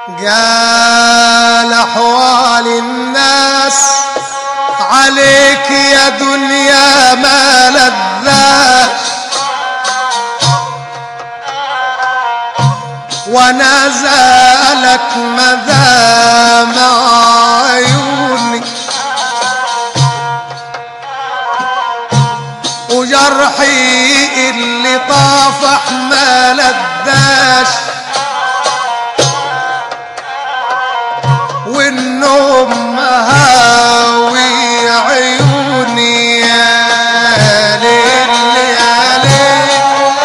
قال احوال الناس عليك يا دنيا ما لذات وانا زالك مدام عيوني وجرحي اللي طافح ما لذاش والنوم هاوي عيوني يا ليل يا ليل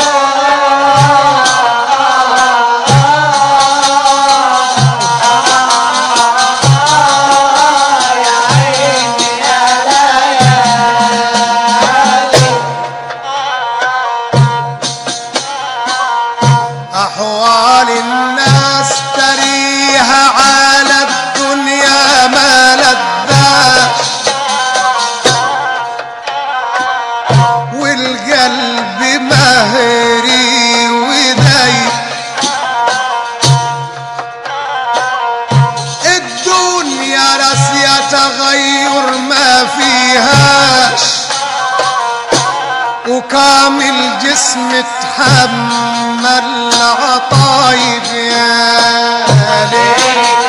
أحوال الناس تريها على الدنيا ما لذاش والقلب مهري وذيب الدنيا راسية تغير ما فيهاش وكامل جسم تحمل عطايب يا ليل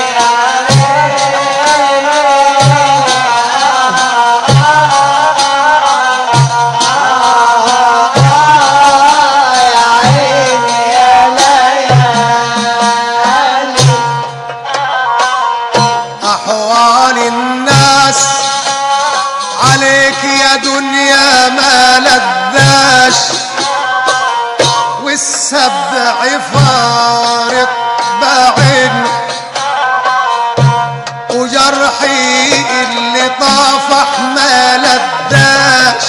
أحوال الناس عليك يا دنيا ما لذاش والسبع فارق بعين وجرحي اللي طافح ما لذاش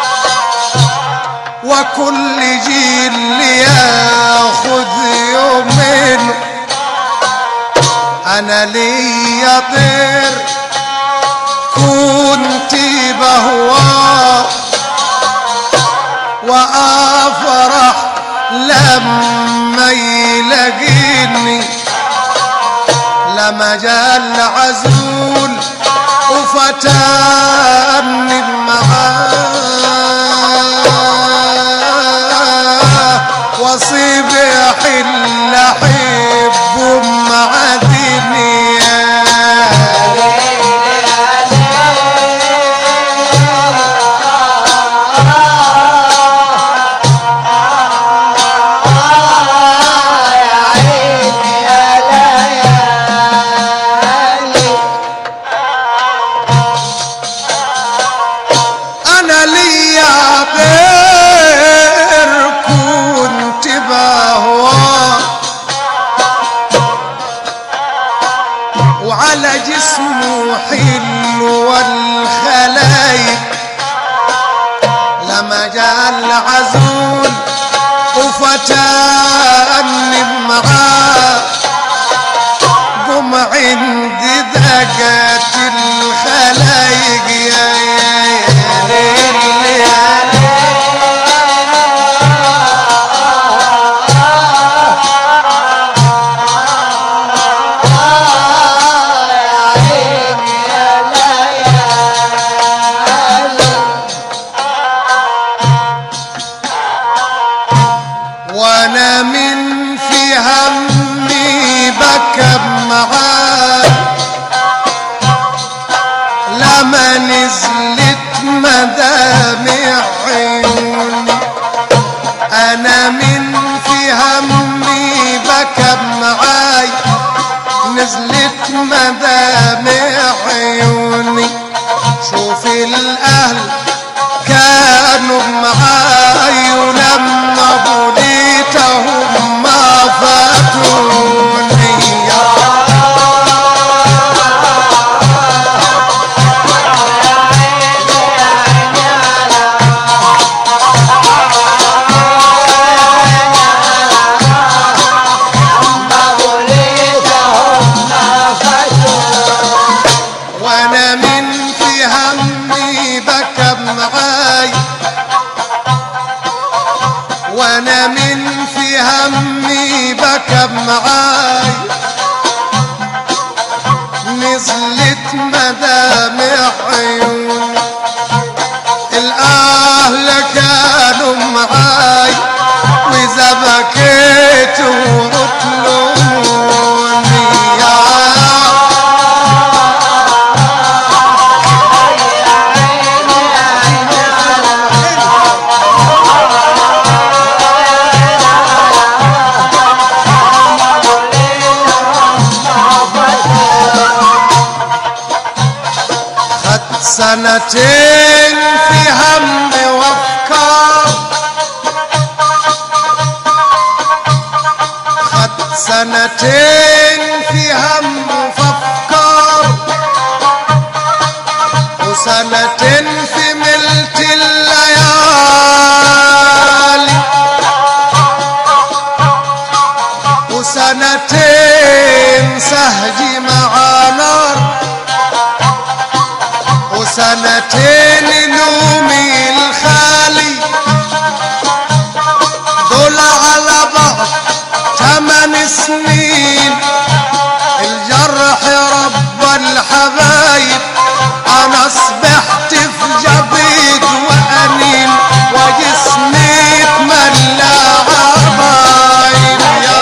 وكل جيل ياخذ يومين انا ليا طير كنت بهوى وافرح لما يلاقيني لما جاء العزول وفتاني معاه وصيب يحل حب معدني يا انا ليا غير كنت بهواه وعلى جسمه حلو والخلايق لما جاء العزول وفتاني معاه قم عندي ذقت الخلايق يا يا يا ليل يا وانا من في همي بكى معاه لما نزلت مدامع عيوني انا من في همي بكى معاي نزلت مدامع عيوني شوف الاهل كانوا معاي ولما بليتهم ما فاتوني يا وانا من في همي بكى معاي وانا من في همي بكى معاي سنتين في هم وافكار خد سنتين في هم وافكار وسنتين في ملت الليالي وسنتين سهجي مع نار وسنتين نومي الخالي دول على بعض ثمان سنين الجرح رب الحبايب انا اصبحت في جبيد وانين وجسمي اتملى عبايب يا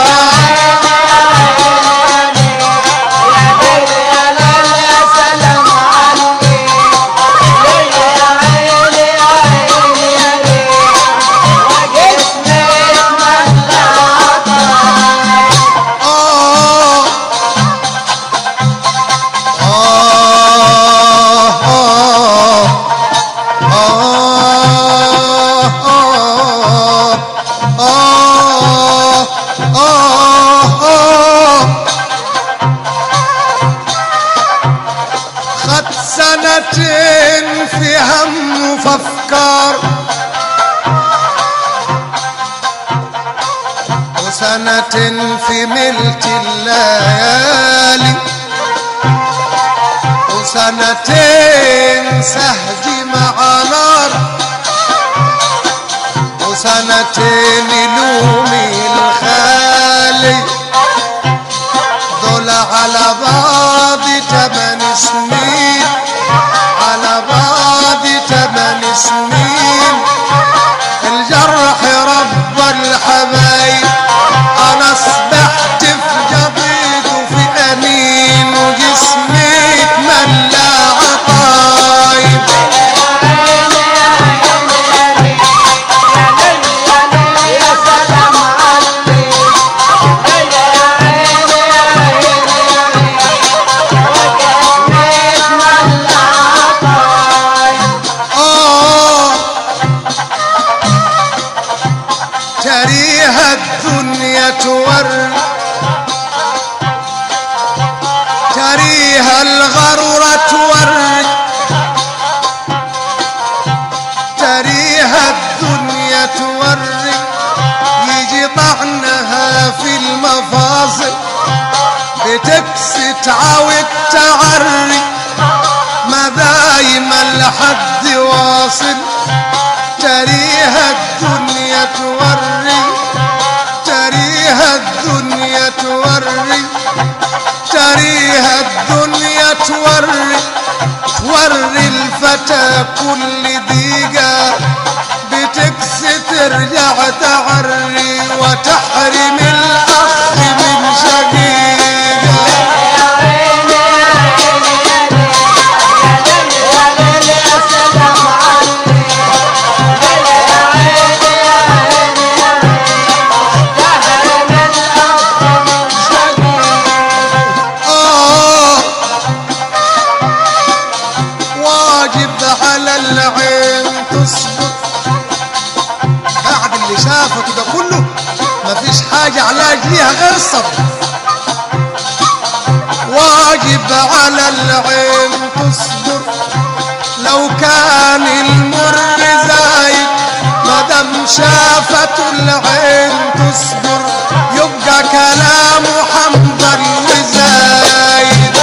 آه آه آه آه آه آه خد سنتين في هم وفي افكار وسنة في ملت الليالي وسنتين سهجي مع نار وسنتين لومي الخالي دول على بعض تمن سنين على بعض تمن سنين الجرح رب الحبايب انا اصبحت في جبيد وفي انين وجسمي اتملى عطايب آه تريها الدنيا تور تريها الغرورة تور تريها الدنيا تور يجي طعنها في المفاصل بتكسي تعاود تعري ما دايما لحد واصل تريها الدنيا توري تريها الدنيا توري تريها الدنيا توري توري الفتى كل دقيقة بتكسي ترجع تعري وتحرم الأخ من شقيقة آه واجب على العين تصبر بعد اللي شافته ده كله مفيش حاجة علاج ليها غير الصبر واجب على العين تصبر لو كان المر زايد مدام شافته العين تصبر يبقى كلامه حنظل وزايد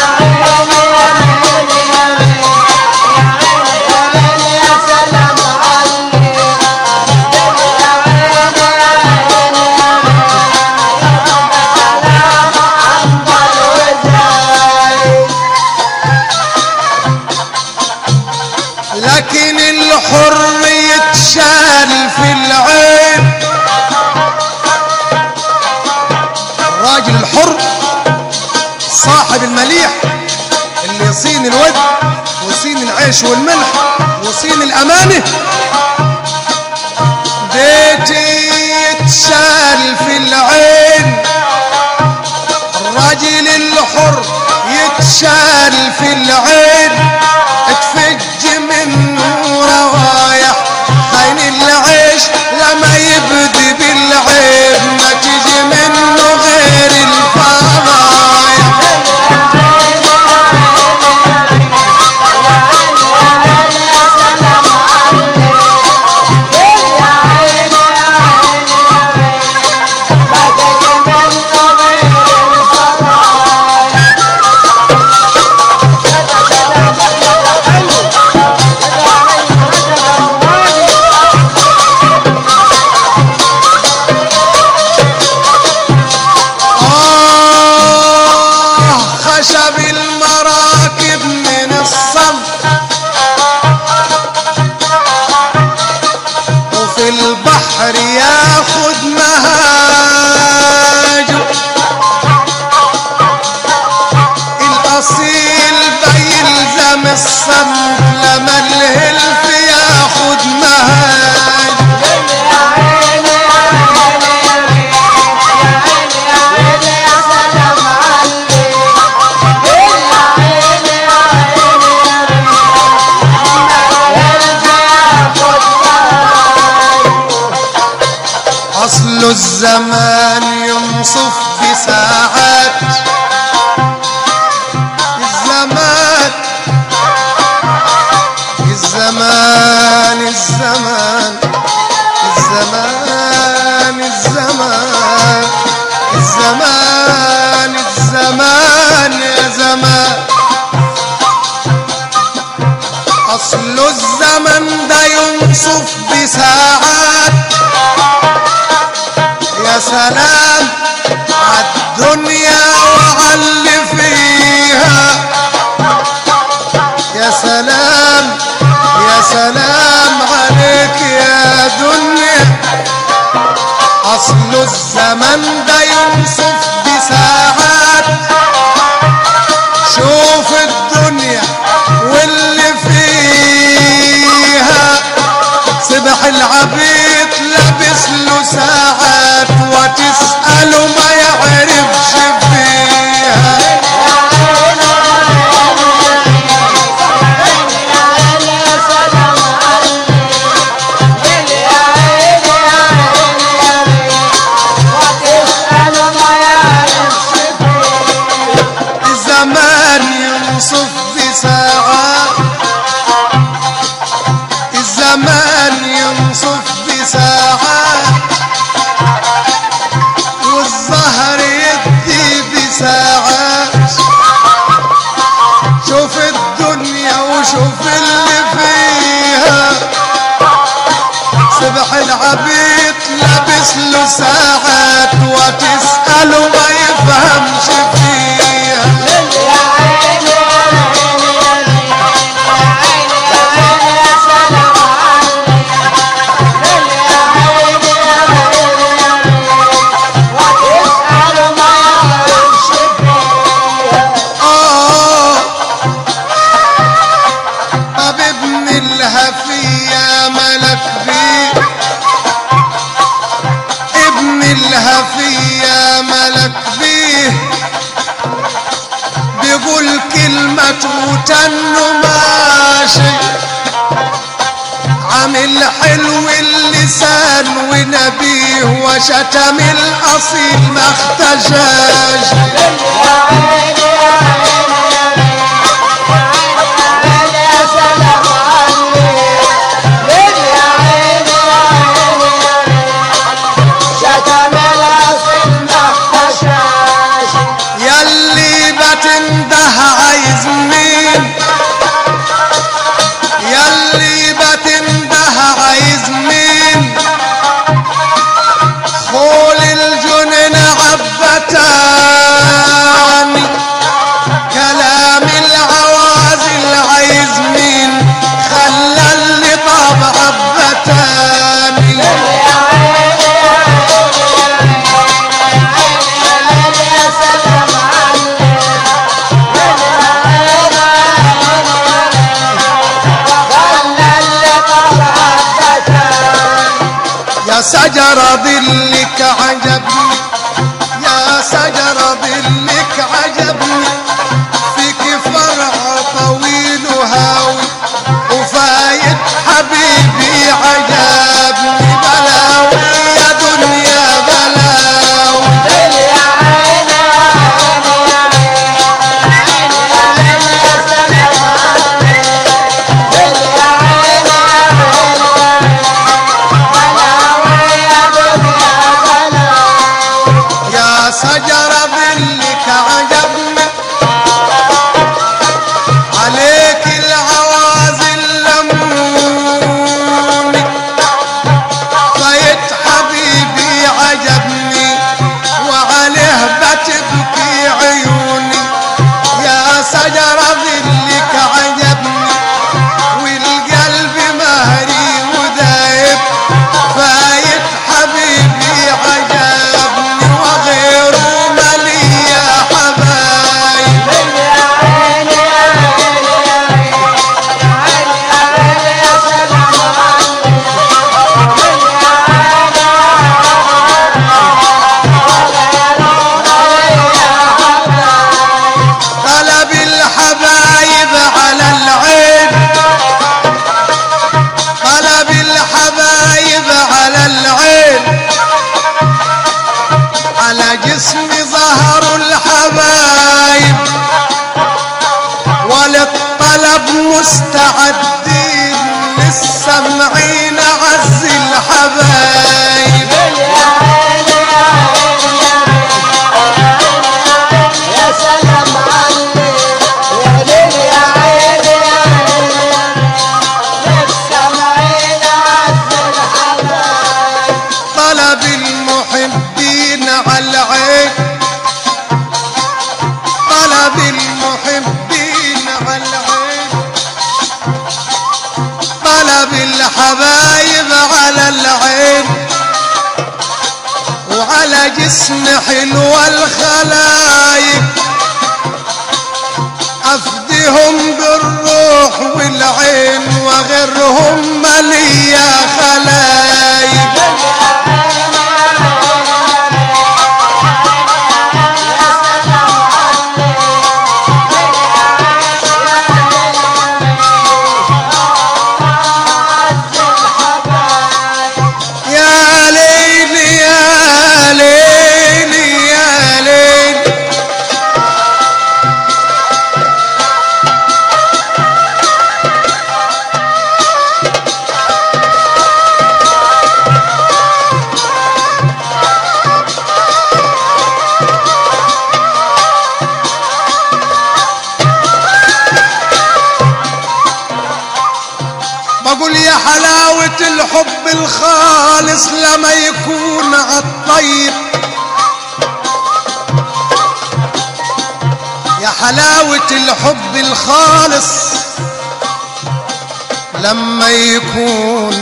لكن الحر يتشال في العين الراجل الحر صاحب المليح اللي يصين الود ويصين العيش والملح ويصين الأمانة بيتي يتشال في العين الراجل الحر يتشال في العين في الزمان ينصف بساعات الزمان الزمان الزمان الزمان الزمان الزمان الزمان يا زمان أصل الزمن ده ينصف بساعات يا سلام عالدنيا وعاللي فيها يا سلام يا سلام عليك يا دنيا أصل الزمن ده ينصف بساعات شوف الدنيا واللي فيها سبح العبيد لابس له ساعات وتسأله ما يعرفش فيها الزمان ينصف بساعات الزمان ينصف بساعات والظهر يدي بساعات شوف الدنيا وشوف اللي فيها سبح العبيد لابس له ساعات وتسأله ما يفهمش فيها آه طب ابن الهفية ملك بيه ابن الهفية ملك بيه بيقول كلمة وتنه ماشي عامل حلو اللسان ونبيه وشتم الأصيل ما اختشاش ياللي بتنده عايز مين ياللي بتنده عايز مين خول الجنن عبتاني كلام العوازل عايز مين خلى اللي طاب عبتاني يا شجرة ظلك عجبني يا شجرة ظلك عجبني فيك فرع طويل وهاوي وفايت حبيبي عجبني بلاوي يا دنيا بلاوي يا شجرة ظلك عجبني عليك العوازل لموني طيت حبيبي عجبني وعليه بتبكي عيوني يا شجرة ظلك عجبني والقلب مهري ودايب فايت حبيبي عجبني وغيره ما على جسمي ظهروا الحبايب وللطلب مستعدين للسمعين عز الحبايب يا سلام علي يا ليل يا عيني يا عيني للسمعين عز الحبايب طلب المحبين على العين طلب المحبين على العين طلب الحبايب على العين وعلى جسم حلو الخلايق أفدهم بالروح والعين وغيرهم مليا خلايق يا ليل يا ليل يا ليل بقول يا حلاوة الحب الخالص لما يكون عالطيب يا حلاوة الحب الخالص لما يكون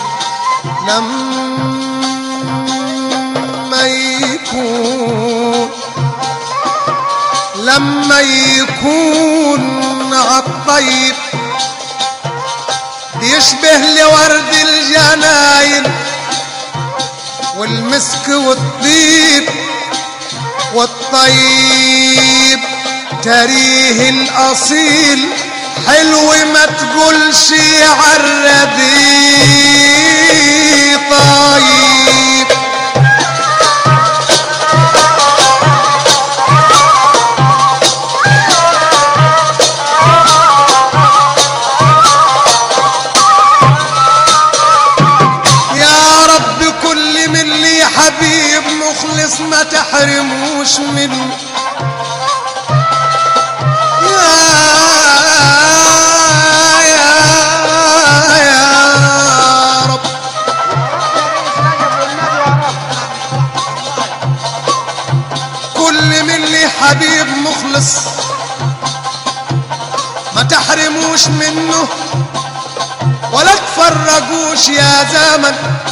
لما يكون لما يكون عالطيب بيشبه لورد الجناين والمسك والطيب والطيب تريه الأصيل حلو ما تقولش عالردي طيب يا رب كل من لي حبيب مخلص ما تحرموش منه يا يا يا رب كل من لي حبيب مخلص ما تحرموش منه ولا تفرقوش يا زمن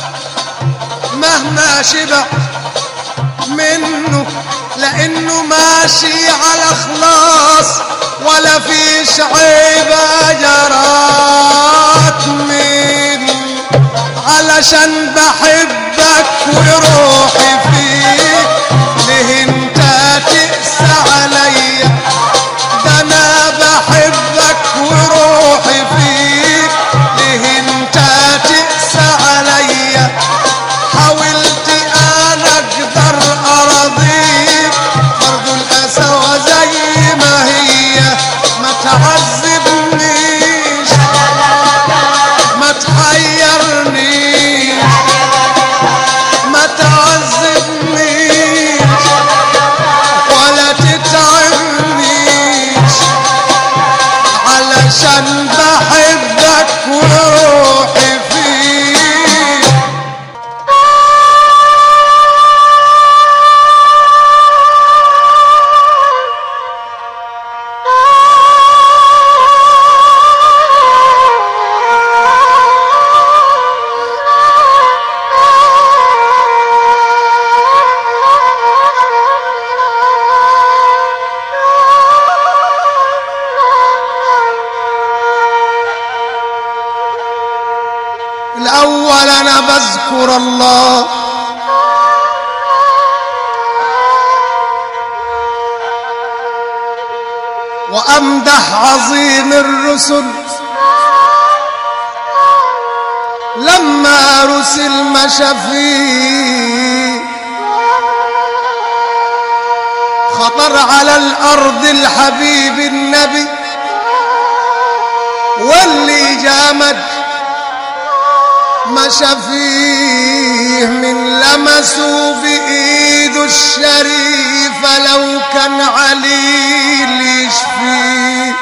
مهما شبع منه لانه ماشي على خلاص ولا فيش عيبة جرات منه علشان بحبك وروحي فيك ليه انت تقسى عليا ده انا بحبك وروحي فيك ليه انت تقسى عليا حاولت انا اقدر اراضيك برضو القسوة زي ما هي ما تعذبنيش ما تحيرنيش ما تعذبنيش ولا تتعبنيش علشان بحبك وروحي فيك الأول أنا بذكر الله وأمدح عظيم الرسل لما رسل مشى فيه وطر على الأرض الحبيب النبي واللي جامد مشى فيه من لمسه بإيده الشريفة لو كان عليل يشفيه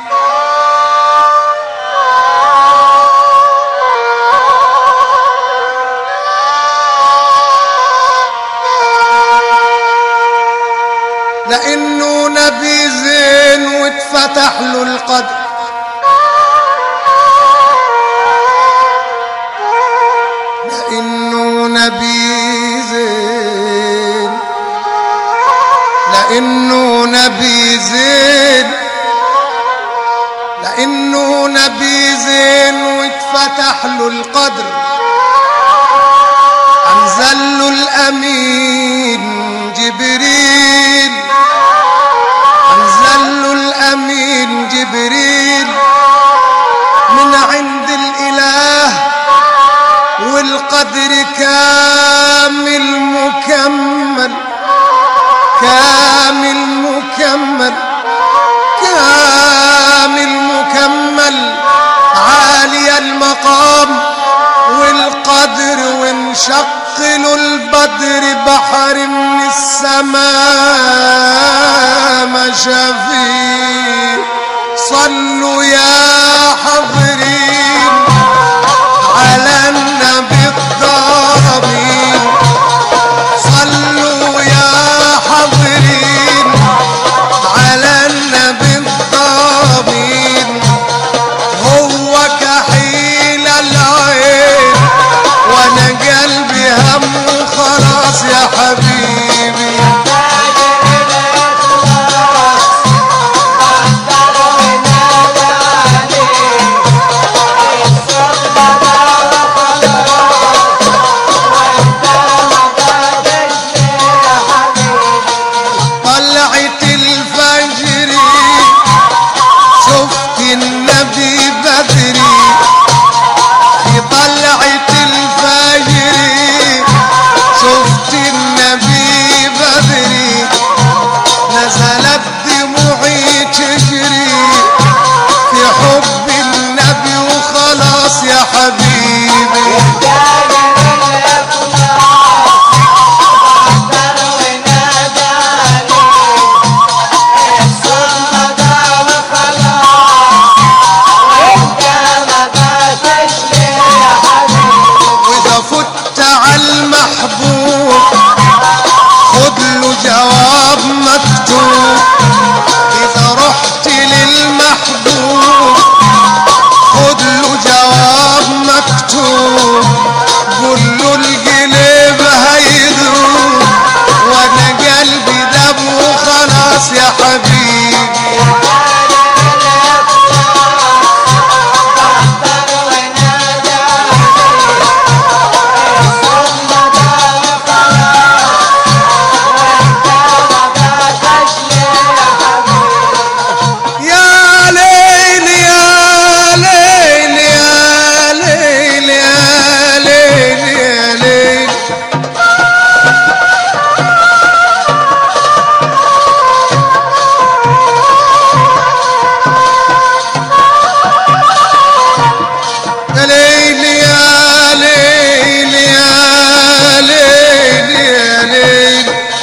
لأنه نبي زين واتفتح له القدر لأنه نبي زين لأنه نبي زين لأنه نبي زين واتفتح له القدر أنزل له الأمين جبريل أنزل له الأمين جبريل من عند الإله والقدر كامل مكمل كامل مكمل كامل مكمل عالي المقام والقدر وانشق له البدر بحر من السماء مشى فيه صلوا يا حضرين على النبي الضامين صلوا يا حضرين على النبي الضامين هو كحيل العين وانا قلبي هم خلاص يا حبيبي طلعت الفجر شفت النبي بدري في طلعت الفجر شفت النبي بدري نزلت دموعي تجري في حب النبي وخلاص يا حبيبي واذا فت على المحبوب خد له جواب مكتوب اذا رحت للمحبوب خد له جواب مكتوب قول له القلب هيدوب وانا قلبي دم وخلاص يا حبيبي يا ليل يا ليل يا ليل يا ليل يا ليل يا ليل يا ليل يا ليل يا ليل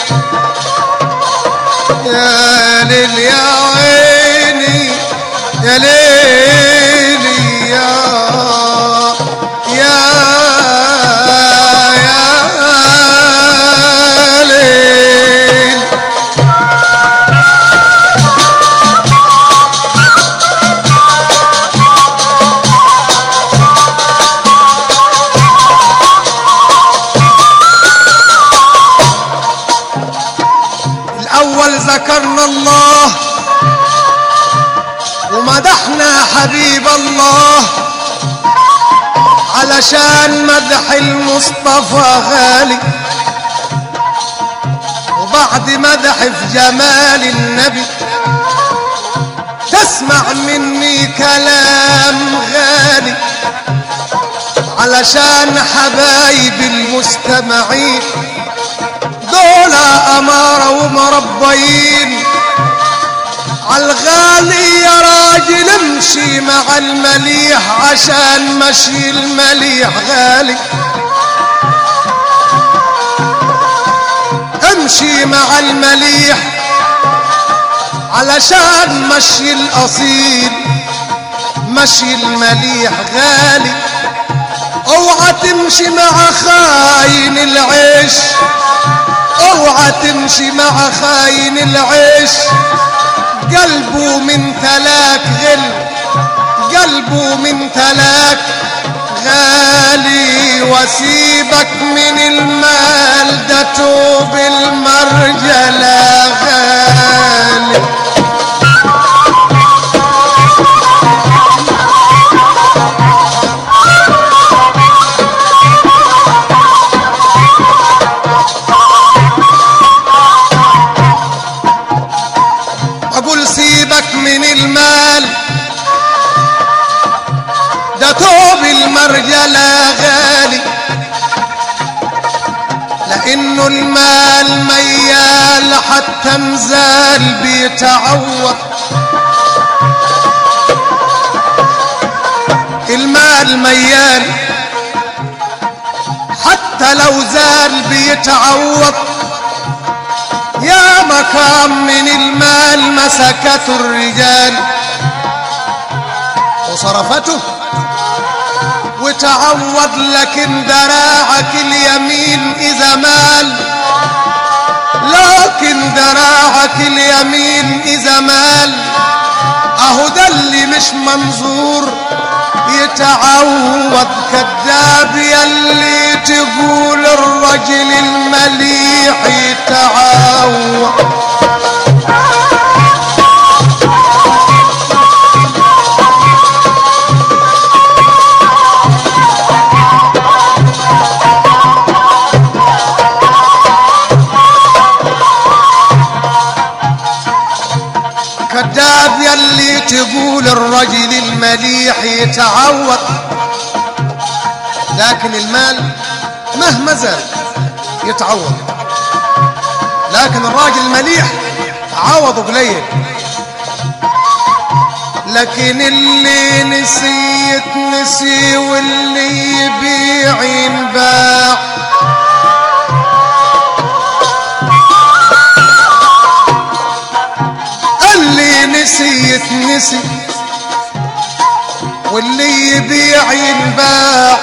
يا ليل يا عيني يا ليلي يا يا يا ليل الأول ذكرنا الله ومدحنا حبيب الله علشان مدح المصطفى غالي وبعد مدح في جمال النبي تسمع مني كلام غالي علشان حبايب المستمعين دول أمارة ومرا مربيين عالغالي يا راجل امشي مع المليح عشان مشي المليح غالي امشي مع المليح علشان مشي الاصيل مشي المليح غالي اوعى تمشي مع خاين العيش اوعى تمشي مع خاين العيش قلبه من تلاك غل قلبه من تلاك غالي وسيبك من المال ده توب المرجلة غالي اقول سيبك من المال ده توب المرجلة غالي لانه المال ميال حتى مزال بيتعوض المال ميال حتى لو زال بيتعوض يا مكان من المال مسكته الرجال وصرفته وتعوض لكن دراعك اليمين إذا مال لكن دراعك اليمين إذا مال أهو ده اللي مش منظور يتعوض كذاب يلي تقول الرجل المليح يتعوض كذاب يلي تقول الرجل المليح يتعوض لكن المال مهما زاد يتعوض لكن الراجل المليح عوضه قليل لكن اللي نسي يتنسي واللي يبيع ينباع اللي نسي يتنسي واللي يبيع ينباع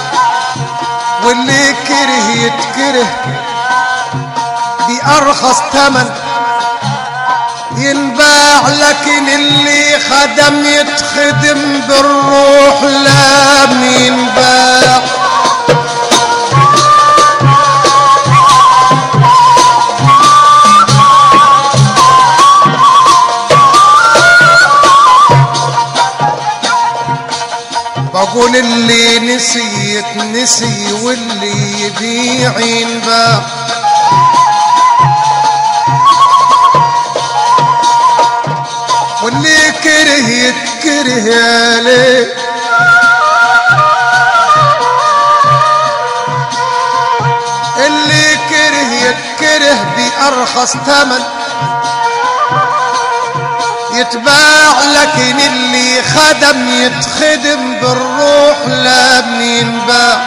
واللي كره يتكره بأرخص تمن ينباع لكن اللي خدم يتخدم بالروح لا ينباع بقول اللي نسي يتنسي واللي يبيع ينباع واللي كره يتكره يا ليه اللي كره يتكره بأرخص تمن يتباع لكن اللي خدم يتخدم بالروح لا ينباع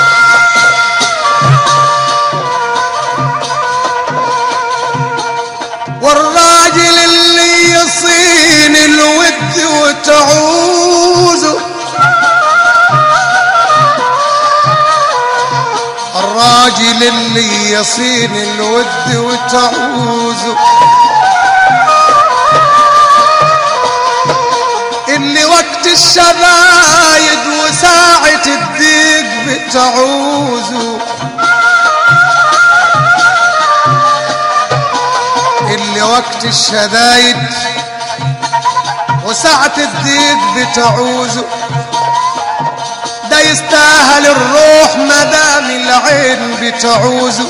والراجل اللي يصين الود وتعوزه الراجل اللي يصين الود وتعوزه اللي وقت الشدايد وساعة الضيق بتعوزه اللي وقت الشدايد وساعة الضيق بتعوزه ده يستاهل الروح مدام العين بتعوزه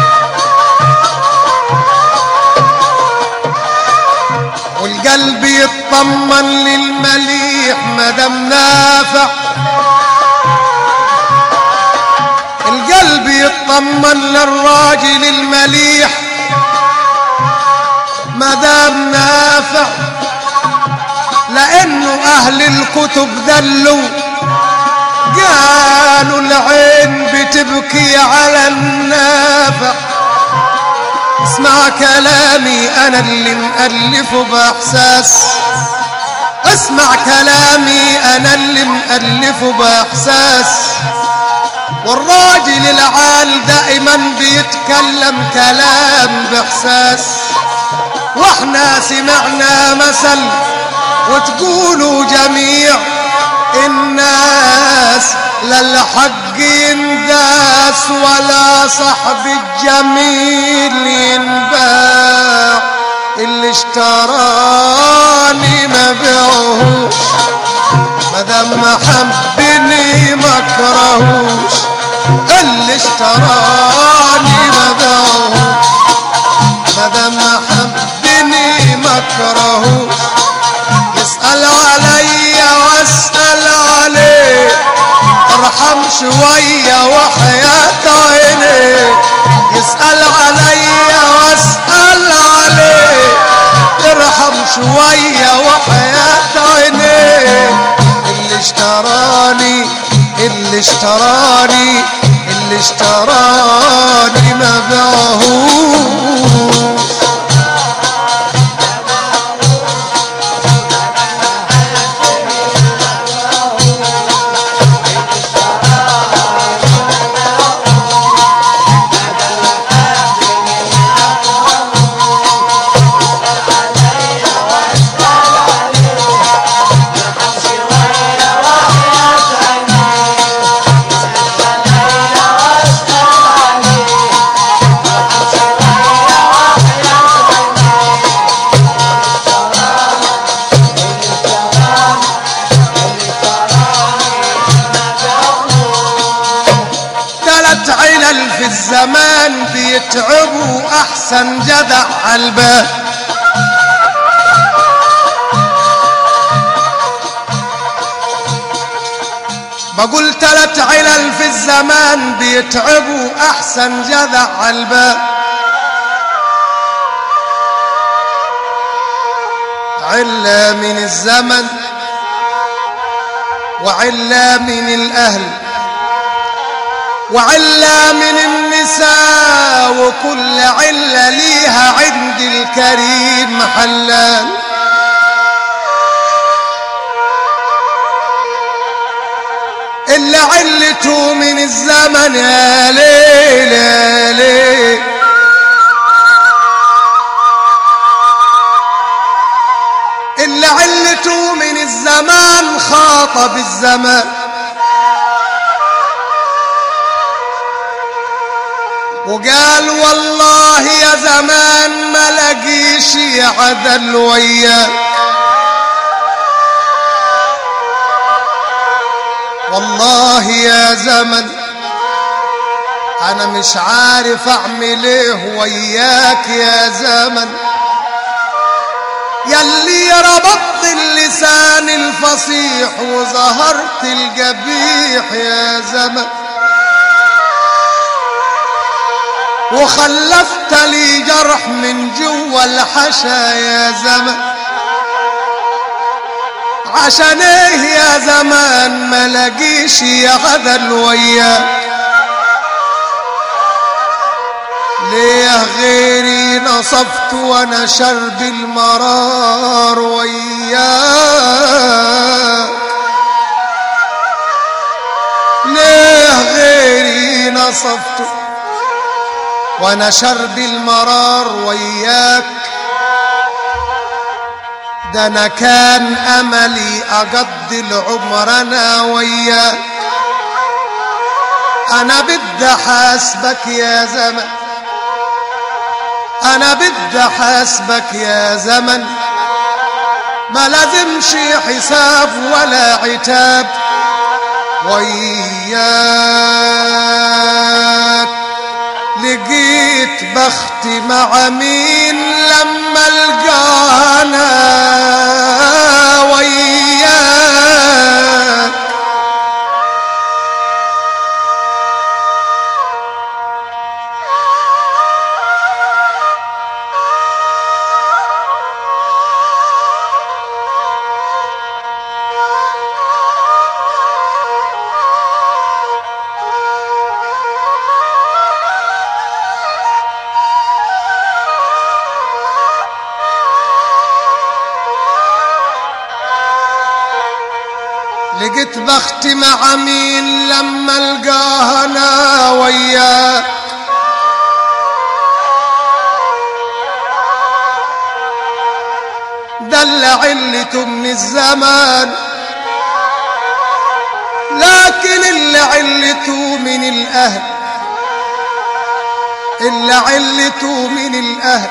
والقلب يطمن للمليح مدام نافع القلب يطمن للراجل المليح لانه اهل الكتب دلوا قالوا العين بتبكي على النافع اسمع كلامي انا اللي مألفه باحساس اسمع كلامي انا اللي مألفه باحساس والراجل العال دائما بيتكلم كلام باحساس واحنا سمعنا مثل وتقولوا جميع الناس للحق ينداس ولا صاحب الجميل ينباع اللي اشتراني ما بيعهوش مادام حبني ما كرهوش اللي اشتراني ما بيعهوش مادام حبني ما كرهوش يسأل عليا واسأل عليه ارحم شوية وحياة عيني يسأل عليا واسأل عليه ارحم شوية وحياة عيني اللي اشتراني اللي اشتراني اللي اشتراني ما باعهوش تلات علل في الزمان بيتعبوا احسن جدع عالبال بقول تلات علل في الزمان بيتعبوا احسن جدع عالبال علة من الزمن وعلة من الاهل وعلة من النساء وكل علة ليها عند الكريم حلال اللي علته من الزمن يا ليل يا ليل اللي علته من الزمان خاطب الزمان وقال والله يا زمان ما لقيش عدل وياك والله يا زمن انا مش عارف اعمل ايه وياك يا زمن يلي ربطت اللسان الفصيح وظهرت القبيح يا زمن وخلفت لي جرح من جوا الحشا يا زمن عشان ايه يا زمان ما لقيش يا غدل وياك ليه غيري نصفت وانا شرب المرار وياك ليه غيري نصفت وانا شرب المرار وياك ده انا كان املي اقضي العمر انا وياك انا بدي حاسبك يا زمن انا بدي حاسبك يا زمن ما لازمش حساب ولا عتاب وياك لقيت بختي مع مين لما القانا وياك لقيت بختي مع مين لما القاها انا وياك ده اللي علته من الزمان لكن اللي علته من الاهل اللي علته من الاهل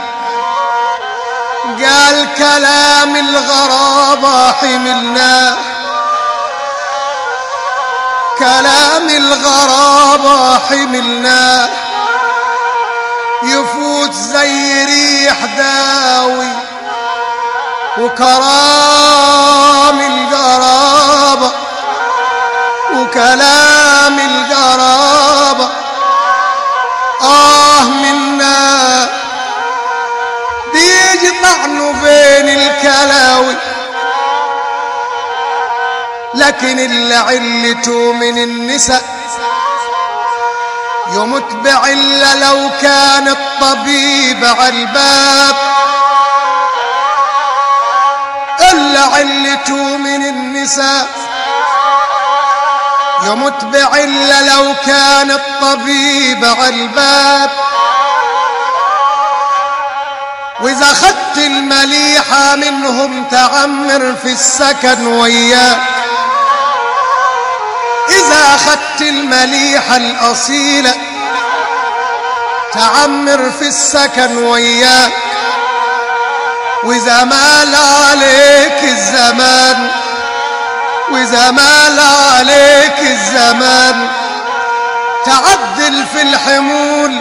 قال كلام الغرابة حملناه كلام الغرابة حملناه يفوت زي ريح داوي وكرام القرابة وكلام القرابة آه منا بيجي طعنه بين الكلاوي لكن اللي علته من النساء يموت بعلة لو كان الطبيب على الباب اللي علته من النساء يموت بعلة لو كان الطبيب على الباب واذا خدت المليحة منهم تعمر في السكن وياه اذا اخدت المليحة الاصيلة تعمر في السكن وياك واذا مال عليك الزمان واذا مال عليك الزمان تعدل في الحمول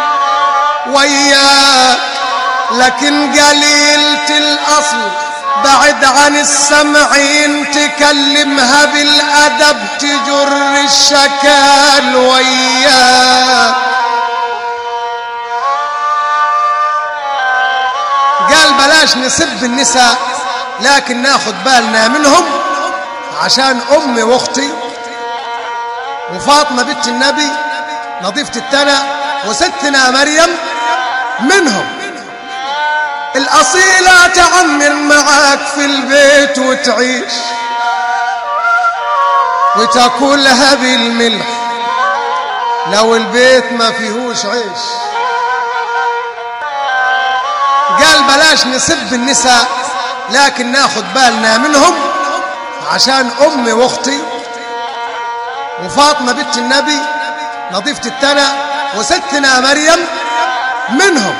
وياك لكن قليلة الأصل بعد عن السمعين تكلمها بالأدب تجر الشكال وياك قال بلاش نسب النساء لكن ناخد بالنا منهم عشان أمي وأختي وفاطمة بنت النبي نظيفة التنا وستنا مريم منهم الأصيلة تعمر معاك في البيت وتعيش وتاكلها بالملح لو البيت ما فيهوش عيش قال بلاش نسب النساء لكن ناخد بالنا منهم عشان أمي وأختي وفاطمة بنت النبي نظيفة التنا وستنا مريم منهم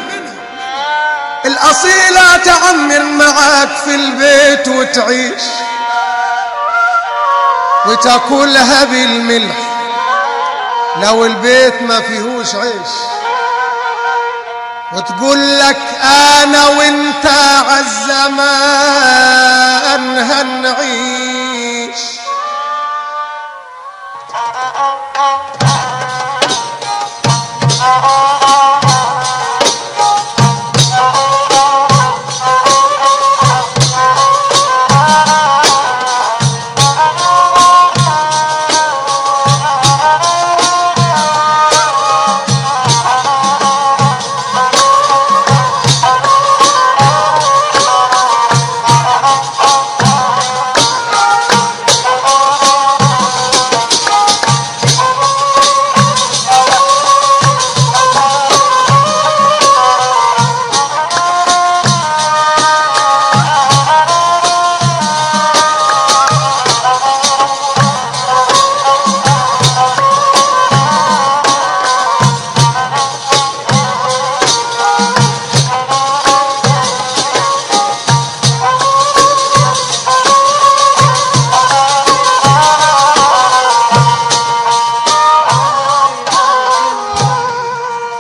الأصيلة تعمر معاك في البيت وتعيش وتاكلها بالملح لو البيت ما فيهوش عيش وتقول لك انا وانت عالزمان هنعيش